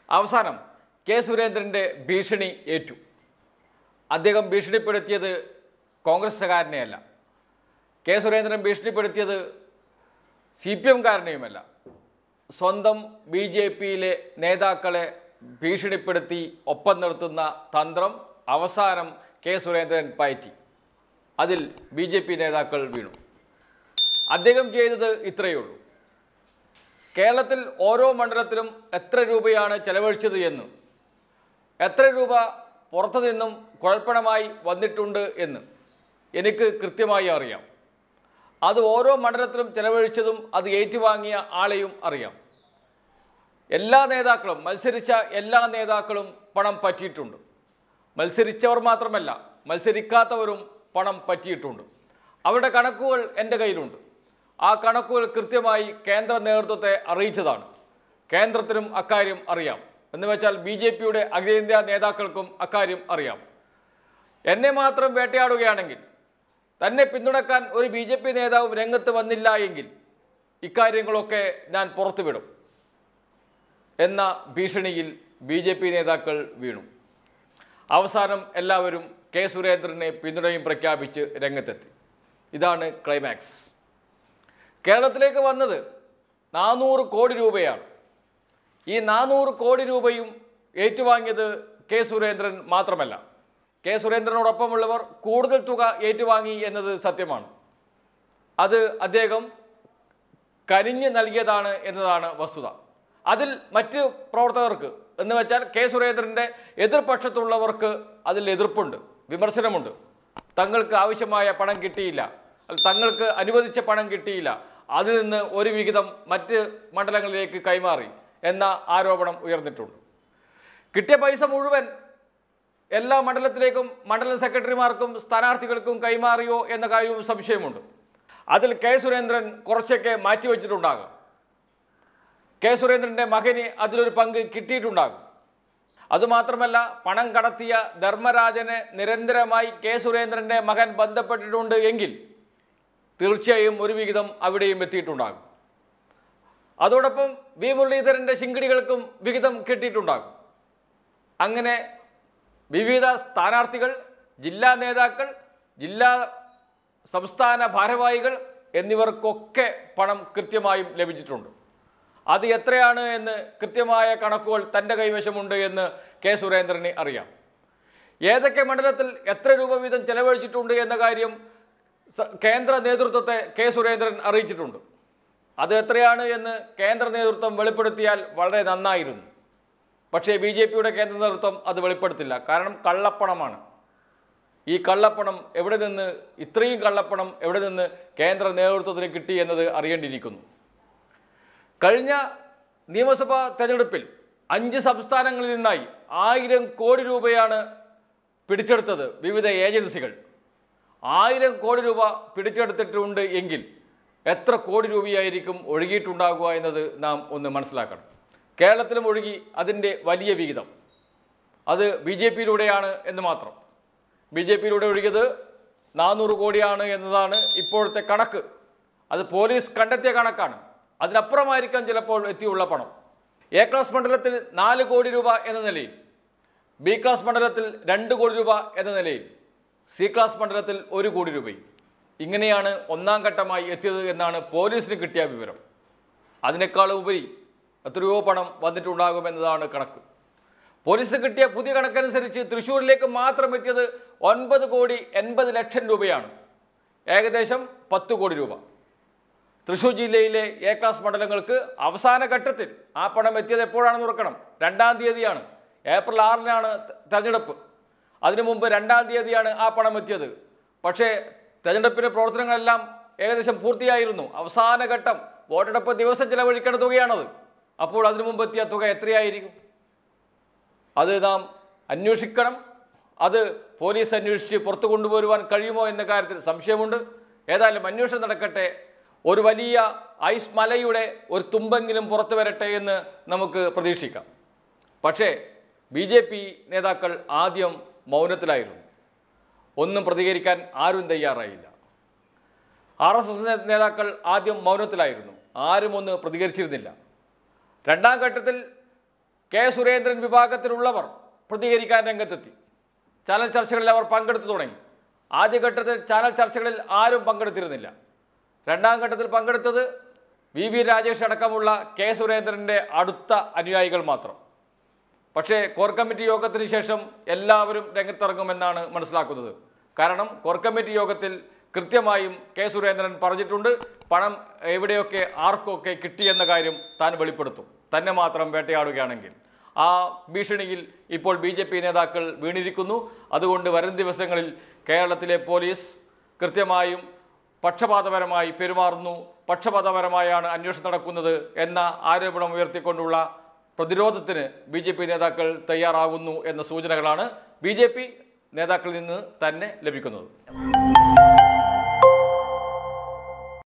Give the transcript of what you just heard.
അവസാനം കെ സുരേന്ദ്രൻ്റെ ഭീഷണി ഏറ്റു അദ്ദേഹം ഭീഷണിപ്പെടുത്തിയത് കോൺഗ്രസ്സുകാരനെയല്ല കെ സുരേന്ദ്രൻ ഭീഷണിപ്പെടുത്തിയത് സി പി എംകാരനെയുമല്ല സ്വന്തം ബി ജെ പിയിലെ നേതാക്കളെ ഭീഷണിപ്പെടുത്തി ഒപ്പം നിർത്തുന്ന തന്ത്രം അവസാനം കെ സുരേന്ദ്രൻ പയറ്റി അതിൽ ബി ജെ പി നേതാക്കൾ വീണു അദ്ദേഹം ചെയ്തത് ഇത്രയേ ഉള്ളൂ കേരളത്തിൽ ഓരോ മണ്ഡലത്തിലും എത്ര രൂപയാണ് ചെലവഴിച്ചത് എന്ന് എത്ര രൂപ പുറത്തു നിന്നും കുഴൽപ്പണമായി വന്നിട്ടുണ്ട് എന്ന് എനിക്ക് കൃത്യമായി അറിയാം അത് ഓരോ മണ്ഡലത്തിലും ചെലവഴിച്ചതും അത് ഏറ്റുവാങ്ങിയ ആളെയും അറിയാം എല്ലാ നേതാക്കളും മത്സരിച്ച എല്ലാ നേതാക്കളും പണം പറ്റിയിട്ടുണ്ട് മത്സരിച്ചവർ മാത്രമല്ല മത്സരിക്കാത്തവരും പണം പറ്റിയിട്ടുണ്ട് അവരുടെ കണക്കുകൾ എൻ്റെ കയ്യിലുണ്ട് ആ കണക്കുകൾ കൃത്യമായി കേന്ദ്ര നേതൃത്വത്തെ അറിയിച്ചതാണ് കേന്ദ്രത്തിനും അക്കാര്യം അറിയാം എന്ന് വെച്ചാൽ ബി ജെ പിയുടെ അഖിലേന്ത്യാ നേതാക്കൾക്കും അക്കാര്യം അറിയാം എന്നെ മാത്രം വേട്ടയാടുകയാണെങ്കിൽ തന്നെ പിന്തുണക്കാൻ ഒരു ബി ജെ പി നേതാവും രംഗത്ത് വന്നില്ല എങ്കിൽ ഇക്കാര്യങ്ങളൊക്കെ ഞാൻ പുറത്തുവിടും എന്ന ഭീഷണിയിൽ ബി ജെ പി നേതാക്കൾ വീണു അവസാനം എല്ലാവരും കെ സുരേന്ദ്രനെ പിന്തുണയും പ്രഖ്യാപിച്ച് രംഗത്തെത്തി ഇതാണ് ക്ലൈമാക്സ് കേരളത്തിലേക്ക് വന്നത് നാനൂറ് കോടി രൂപയാണ് ഈ നാനൂറ് കോടി രൂപയും ഏറ്റുവാങ്ങിയത് കെ സുരേന്ദ്രൻ മാത്രമല്ല കെ സുരേന്ദ്രനോടൊപ്പമുള്ളവർ കൂടുതൽ തുക ഏറ്റുവാങ്ങി എന്നത് സത്യമാണ് അത് അദ്ദേഹം കനിഞ്ഞ് നൽകിയതാണ് എന്നതാണ് വസ്തുത അതിൽ മറ്റ് പ്രവർത്തകർക്ക് എന്ന് വെച്ചാൽ കെ സുരേന്ദ്രൻ്റെ എതിർപക്ഷത്തുള്ളവർക്ക് അതിൽ എതിർപ്പുണ്ട് വിമർശനമുണ്ട് തങ്ങൾക്ക് ആവശ്യമായ പണം കിട്ടിയില്ല അല്ല, തങ്ങൾക്ക് അനുവദിച്ച പണം കിട്ടിയില്ല അതിൽ നിന്ന് ഒരു വിഹിതം മറ്റ് മണ്ഡലങ്ങളിലേക്ക് കൈമാറി എന്ന ആരോപണം ഉയർന്നിട്ടുണ്ട് കിട്ടിയ പൈസ മുഴുവൻ എല്ലാ മണ്ഡലത്തിലേക്കും മണ്ഡലം സെക്രട്ടറിമാർക്കും സ്ഥാനാർത്ഥികൾക്കും കൈമാറിയോ എന്ന കാര്യവും സംശയമുണ്ട് അതിൽ കെ സുരേന്ദ്രൻ കുറച്ചൊക്കെ മാറ്റിവെച്ചിട്ടുണ്ടാകാം കെ സുരേന്ദ്രൻ്റെ മകന് അതിലൊരു പങ്ക് കിട്ടിയിട്ടുണ്ടാകും അതുമാത്രമല്ല പണം കടത്തിയ ധർമ്മരാജന് നിരന്തരമായി കെ സുരേന്ദ്രൻ്റെ മകൻ ബന്ധപ്പെട്ടിട്ടുണ്ട് എങ്കിൽ തീർച്ചയായും ഒരു വിഹിതം അവിടെയും എത്തിയിട്ടുണ്ടാകും അതോടൊപ്പം വി മുരളീധരൻ്റെ ശിങ്കിടികൾക്കും വിഹിതം കിട്ടിയിട്ടുണ്ടാകും അങ്ങനെ വിവിധ സ്ഥാനാർത്ഥികൾ ജില്ലാ നേതാക്കൾ ജില്ലാ സംസ്ഥാന ഭാരവാഹികൾ എന്നിവർക്കൊക്കെ പണം കൃത്യമായും ലഭിച്ചിട്ടുണ്ട് അത് എത്രയാണ് എന്ന് കൃത്യമായ കണക്കുകൾ തൻ്റെ കൈവശമുണ്ട് എന്ന് കെ സുരേന്ദ്രന് അറിയാം ഏതൊക്കെ മണ്ഡലത്തിൽ എത്ര രൂപ വീതം ചെലവഴിച്ചിട്ടുണ്ട് എന്ന കാര്യം സ- കേന്ദ്ര നേതൃത്വത്തെ കെ സുരേന്ദ്രൻ അറിയിച്ചിട്ടുണ്ട് അത് എത്രയാണ് എന്ന് കേന്ദ്ര നേതൃത്വം വെളിപ്പെടുത്തിയാൽ വളരെ നന്നായിരുന്നു പക്ഷേ ബി ജെ പിയുടെ കേന്ദ്ര നേതൃത്വം അത് വെളിപ്പെടുത്തില്ല കാരണം കള്ളപ്പണമാണ് ഈ കള്ളപ്പണം എവിടെ നിന്ന് ഇത്രയും കള്ളപ്പണം എവിടെ നിന്ന് കേന്ദ്ര നേതൃത്വത്തിന് കിട്ടി എന്നത് അറിയേണ്ടിയിരിക്കുന്നു കഴിഞ്ഞ നിയമസഭാ തെരഞ്ഞെടുപ്പിൽ അഞ്ച് സംസ്ഥാനങ്ങളിൽ നിന്നായി ആയിരം കോടി രൂപയാണ് പിടിച്ചെടുത്തത് വിവിധ ഏജൻസികൾ ആയിരം കോടി രൂപ പിടിച്ചെടുത്തിട്ടുണ്ട് എങ്കിൽ എത്ര കോടി രൂപയായിരിക്കും ഒഴുകിയിട്ടുണ്ടാകുക എന്നത് നാം ഒന്ന് മനസ്സിലാക്കണം കേരളത്തിലും ഒഴുകി അതിൻ്റെ വലിയ വിഹിതം അത് ബി ജെ പിയിലൂടെയാണ് എന്ന് മാത്രം ബി ജെ പിയിലൂടെ ഒഴുകിയത് നാനൂറ് കോടിയാണ് എന്നതാണ് ഇപ്പോഴത്തെ കണക്ക് അത് പോലീസ് കണ്ടെത്തിയ കണക്കാണ് അതിനപ്പുറമായിരിക്കാം ചിലപ്പോൾ എത്തിയുള്ള പണം എ ക്ലാസ് മണ്ഡലത്തിൽ നാല് കോടി രൂപ എന്ന നിലയിൽ ബി ക്ലാസ് മണ്ഡലത്തിൽ രണ്ട് കോടി രൂപ എന്ന നിലയിൽ സി ക്ലാസ് മണ്ഡലത്തിൽ ഒരു കോടി രൂപയും ഇങ്ങനെയാണ് ഒന്നാം ഘട്ടമായി എത്തിയത് എന്നാണ് പോലീസിന് കിട്ടിയ വിവരം അതിനേക്കാൾ ഉപരി എത്രയോ പണം വന്നിട്ടുണ്ടാകുമെന്നതാണ് കണക്ക് പോലീസ് കിട്ടിയ പുതിയ കണക്കനുസരിച്ച് തൃശ്ശൂരിലേക്ക് മാത്രം എത്തിയത് ഒൻപത് കോടി എൺപത് ലക്ഷം രൂപയാണ് ഏകദേശം പത്ത് കോടി രൂപ തൃശ്ശൂർ ജില്ലയിലെ എ ക്ലാസ് മണ്ഡലങ്ങൾക്ക് അവസാന ഘട്ടത്തിൽ ആ പണം എത്തിയത് എപ്പോഴാണെന്ന് ഓർക്കണം രണ്ടാം തീയതിയാണ് ഏപ്രിൽ ആറിനാണ് ത- തെരഞ്ഞെടുപ്പ് അതിനു മുമ്പ് രണ്ടാം തീയതിയാണ് ആ പണം എത്തിയത് പക്ഷേ തെരഞ്ഞെടുപ്പിൻ്റെ പ്രവർത്തനങ്ങളെല്ലാം ഏകദേശം പൂർത്തിയായിരുന്നു അവസാന ഘട്ടം വോട്ടെടുപ്പ് ദിവസം ചിലവഴിക്കേണ്ട തുകയാണത് അപ്പോൾ അതിനു മുമ്പ് എത്തിയ തുക എത്രയായിരിക്കും അത് നാം അന്വേഷിക്കണം അത് പോലീസ് അന്വേഷിച്ച് പുറത്തു കൊണ്ടുവരുവാൻ കഴിയുമോ എന്ന കാര്യത്തിൽ സംശയമുണ്ട് ഏതായാലും അന്വേഷണം നടക്കട്ടെ ഒരു വലിയ ഐസ് മലയുടെ ഒരു തുമ്പെങ്കിലും പുറത്തു വരട്ടെ എന്ന് നമുക്ക് പ്രതീക്ഷിക്കാം പക്ഷേ ബി ജെ പി നേതാക്കൾ ആദ്യം മൗനത്തിലായിരുന്നു ഒന്നും പ്രതികരിക്കാൻ ആരും തയ്യാറായില്ല ആർ എസ് എസ് നേതാക്കൾ ആദ്യം മൗനത്തിലായിരുന്നു ആരും ഒന്ന് പ്രതികരിച്ചിരുന്നില്ല രണ്ടാം ഘട്ടത്തിൽ കെ സുരേന്ദ്രൻ വിഭാഗത്തിലുള്ളവർ പ്രതികരിക്കാൻ രംഗത്തെത്തി ചാനൽ ചർച്ചകളിൽ അവർ പങ്കെടുത്തു തുടങ്ങി ആദ്യഘട്ടത്തിൽ ചാനൽ ചർച്ചകളിൽ ആരും പങ്കെടുത്തിരുന്നില്ല രണ്ടാം ഘട്ടത്തിൽ പങ്കെടുത്തത് വി വി രാജേഷ് അടക്കമുള്ള കെ സുരേന്ദ്രൻ്റെ അടുത്ത അനുയായികൾ മാത്രം പക്ഷേ കോർ കമ്മിറ്റി യോഗത്തിന് ശേഷം എല്ലാവരും രംഗത്തിറങ്ങുമെന്നാണ് മനസ്സിലാക്കുന്നത് കാരണം കോർ കമ്മിറ്റി യോഗത്തിൽ കൃത്യമായും കെ സുരേന്ദ്രൻ പറഞ്ഞിട്ടുണ്ട് പണം എവിടെയൊക്കെ ആർക്കൊക്കെ കിട്ടിയെന്ന കാര്യം താൻ വെളിപ്പെടുത്തും തന്നെ മാത്രം വേട്ടയാടുകയാണെങ്കിൽ ആ ഭീഷണിയിൽ ഇപ്പോൾ ബി ജെ പി നേതാക്കൾ വീണിരിക്കുന്നു അതുകൊണ്ട് വരും ദിവസങ്ങളിൽ കേരളത്തിലെ പോലീസ് കൃത്യമായും പക്ഷപാതപരമായി പെരുമാറുന്നു പക്ഷപാതപരമായാണ് അന്വേഷണം നടക്കുന്നത് എന്ന ആരോപണം ഉയർത്തിക്കൊണ്ടുള്ള പ്രതിരോധത്തിന് ബി ജെ പി നേതാക്കൾ തയ്യാറാകുന്നു എന്ന സൂചനകളാണ് ബി ജെ പി നേതാക്കളിൽ നിന്ന് തന്നെ ലഭിക്കുന്നത്